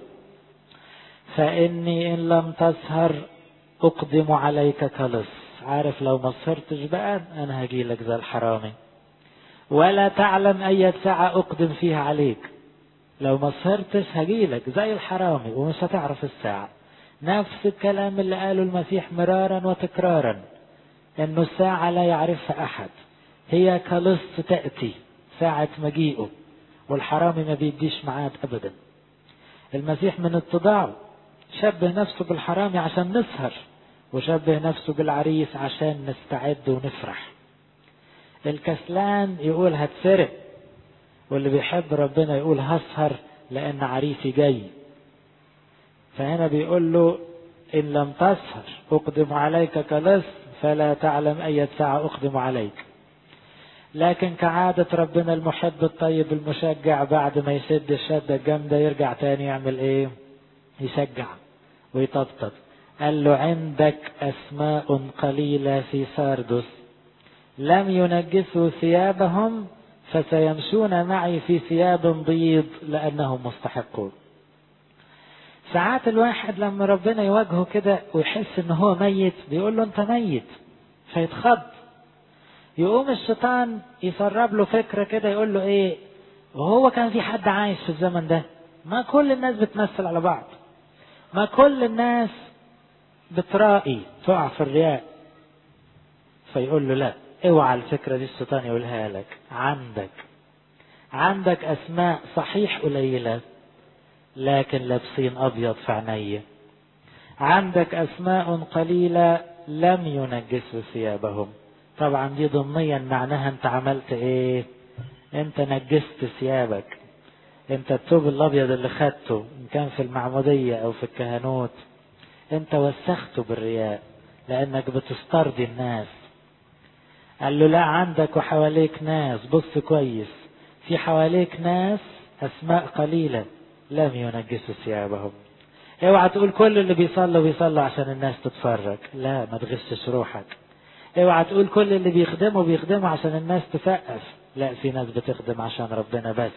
فإني إن لم تسهر أقدم عليك كلص عارف لو ما سهرتش بقى أنا هجيلك زي الحرامي ولا تعلم أي ساعة أقدم فيها عليك لو ما سهرتش هجيلك زي الحرامي ومش هتعرف الساعة نفس الكلام اللي قاله المسيح مرارا وتكرارا انه الساعة لا يعرفها احد هي كلص تأتي ساعة مجيئه والحرامي ما بيديش معاد ابدا المسيح من اتضاعه شبه نفسه بالحرامي عشان نسهر وشبه نفسه بالعريس عشان نستعد ونفرح الكسلان يقول هتسرق واللي بيحب ربنا يقول هسهر لان عريسي جاي فهنا بيقول له ان لم تسهر اقدم عليك كلص فلا تعلم اي ساعة اقدم عليك لكن كعادة ربنا المحب الطيب المشجع بعد ما يسد الشدة الجامدة يرجع تاني يعمل ايه يشجع ويطبطب قال له عندك اسماء قليلة في ساردس لم ينجسوا ثيابهم فسيمشون معي في ثياب بيض لانهم مستحقون ساعات الواحد لما ربنا يواجهه كده ويحس ان هو ميت بيقول له انت ميت فيتخض يقوم الشيطان يسرب له فكره كده يقول له ايه وهو كان في حد عايش في الزمن ده ما كل الناس بتمثل على بعض ما كل الناس بترائي تقع في الرياء فيقول له لا اوعى الفكره دي الشيطان يقولها لك عندك عندك اسماء صحيح قليله لكن لابسين ابيض في عينيه عندك اسماء قليله لم ينجسوا ثيابهم طبعا دي ضمنيا معناها انت عملت ايه انت نجست ثيابك انت الثوب الابيض اللي خدته ان كان في المعموديه او في الكهنوت انت وسخته بالرياء لانك بتسترضي الناس قال له لا عندك وحواليك ناس بص كويس في حواليك ناس اسماء قليله لم ينجسوا ثيابهم اوعى تقول كل اللي بيصلوا بيصلوا عشان الناس تتفرج لا ما تغشش روحك اوعى تقول كل اللي بيخدموا بيخدموا عشان الناس تسقف لا في ناس بتخدم عشان ربنا بس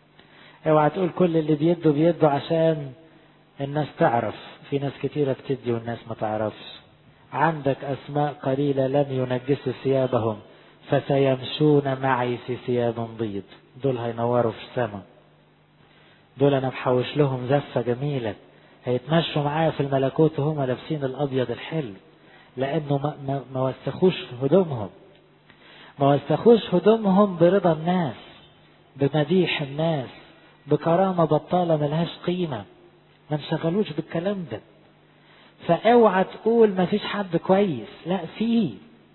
اوعى تقول كل اللي بيدوا بيدوا عشان الناس تعرف في ناس كتيرة بتدي والناس ما تعرفش عندك أسماء قليلة لم ينجسوا ثيابهم فسيمشون معي في ثياب بيض دول هينوروا في السماء دول أنا محوش لهم زفة جميلة هيتمشوا معايا في الملكوت وهم لابسين الأبيض الحلو لأنه ما, ما, ما وسخوش هدومهم ما وسخوش هدومهم برضا الناس بمديح الناس بكرامة بطالة ملهاش قيمة ما انشغلوش بالكلام ده فاوعى تقول ما فيش حد كويس لا في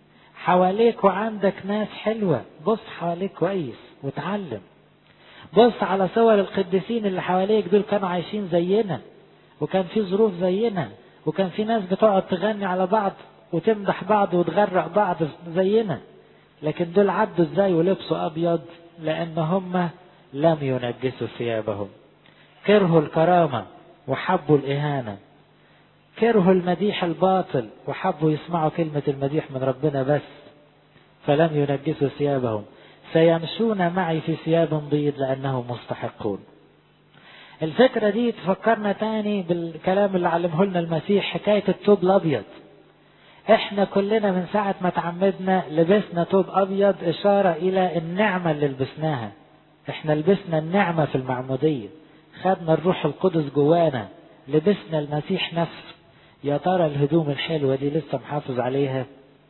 حواليك وعندك ناس حلوة بص حواليك كويس وتعلم بص على صور القديسين اللي حواليك دول كانوا عايشين زينا وكان في ظروف زينا وكان في ناس بتقعد تغني على بعض وتمدح بعض وتغرق بعض زينا لكن دول عدوا ازاي ولبسوا ابيض لان هم لم ينجسوا ثيابهم كرهوا الكرامه وحبوا الاهانه كرهوا المديح الباطل وحبوا يسمعوا كلمه المديح من ربنا بس فلم ينجسوا ثيابهم سيمشون معي في ثياب بيض لانهم مستحقون الفكره دي تفكرنا تاني بالكلام اللي علمه لنا المسيح حكايه الثوب الابيض احنا كلنا من ساعة ما تعمدنا لبسنا ثوب ابيض اشارة الى النعمة اللي لبسناها احنا لبسنا النعمة في المعمودية خدنا الروح القدس جوانا لبسنا المسيح نفسه يا ترى الهدوم الحلوة دي لسه محافظ عليها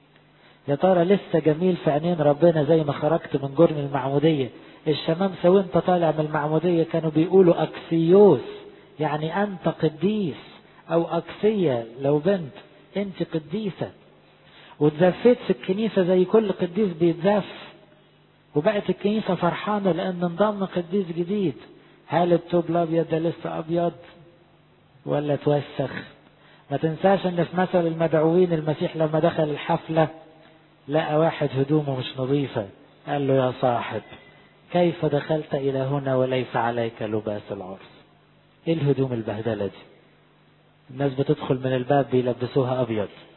يا ترى لسه جميل في عينين ربنا زي ما خرجت من جرن المعمودية الشمامسة وانت طالع من المعمودية كانوا بيقولوا اكسيوس يعني انت قديس او اكسية لو بنت انت قديسة واتزفيت في الكنيسة زي كل قديس بيتزف وبقت الكنيسة فرحانة لأن انضم قديس جديد هل التوب الأبيض ده لسه أبيض ولا توسخ ما تنساش ان في مثل المدعوين المسيح لما دخل الحفلة لقى واحد هدومه مش نظيفة قال له يا صاحب كيف دخلت إلى هنا وليس عليك لباس العرس ايه الهدوم البهدلة دي الناس بتدخل من الباب بيلبسوها أبيض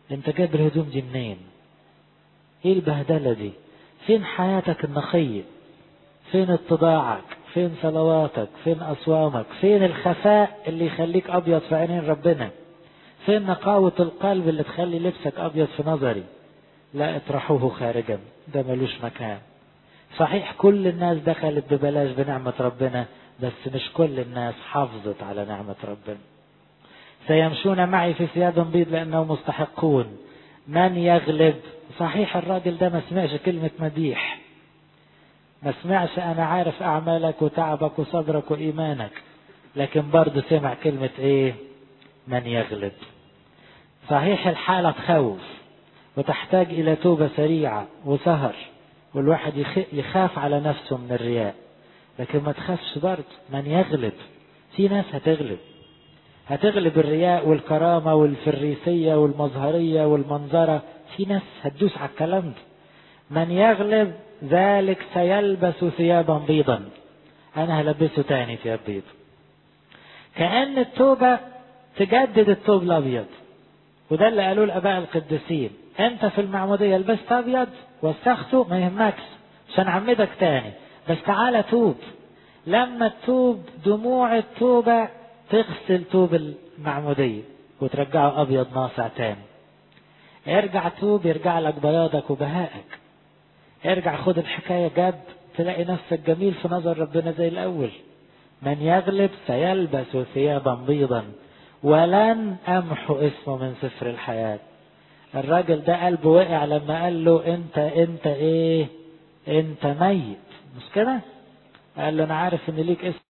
انت جايب الهدوم دي منين ايه البهدلة دي فين حياتك النقية فين اتضاعك فين صلواتك فين أصوامك فين الخفاء اللي يخليك أبيض في عينين ربنا فين نقاوة القلب اللي تخلي لبسك أبيض في نظري لا اطرحوه خارجا ده ملوش مكان صحيح كل الناس دخلت ببلاش بنعمة ربنا بس مش كل الناس حافظت على نعمة ربنا سيمشون معي في ثياب بيض لأنهم مستحقون من يغلب صحيح الراجل ده ما سمعش كلمة مديح ما سمعش أنا عارف أعمالك وتعبك وصبرك وإيمانك لكن برضه سمع كلمة إيه من يغلب صحيح الحالة تخوف وتحتاج إلى توبة سريعة وسهر والواحد يخاف على نفسه من الرياء لكن ما تخافش برضه من يغلب في ناس هتغلب هتغلب الرياء والكرامة والفريسية والمظهرية والمنظرة في ناس هتدوس على الكلام ده من يغلب ذلك سيلبس ثيابا بيضا انا هلبسه تاني ثياب بيض كأن التوبة تجدد الثوب الابيض وده اللي قالوه الاباء القديسين انت في المعمودية لبست ابيض وسخته ما يهمكش عشان اعمدك تاني بس تعالى توب لما تتوب دموع التوبة تغسل توب المعمودية وترجعه ابيض ناصع تاني ارجع توب يرجع لك بياضك وبهائك ارجع خد الحكاية جد تلاقي نفسك جميل في نظر ربنا زي الأول من يغلب سيلبس ثيابا بيضا ولن أمحو اسمه من سفر الحياة الراجل ده قلبه وقع لما قال له انت انت ايه انت ميت مش كده قال له انا عارف ان ليك اسم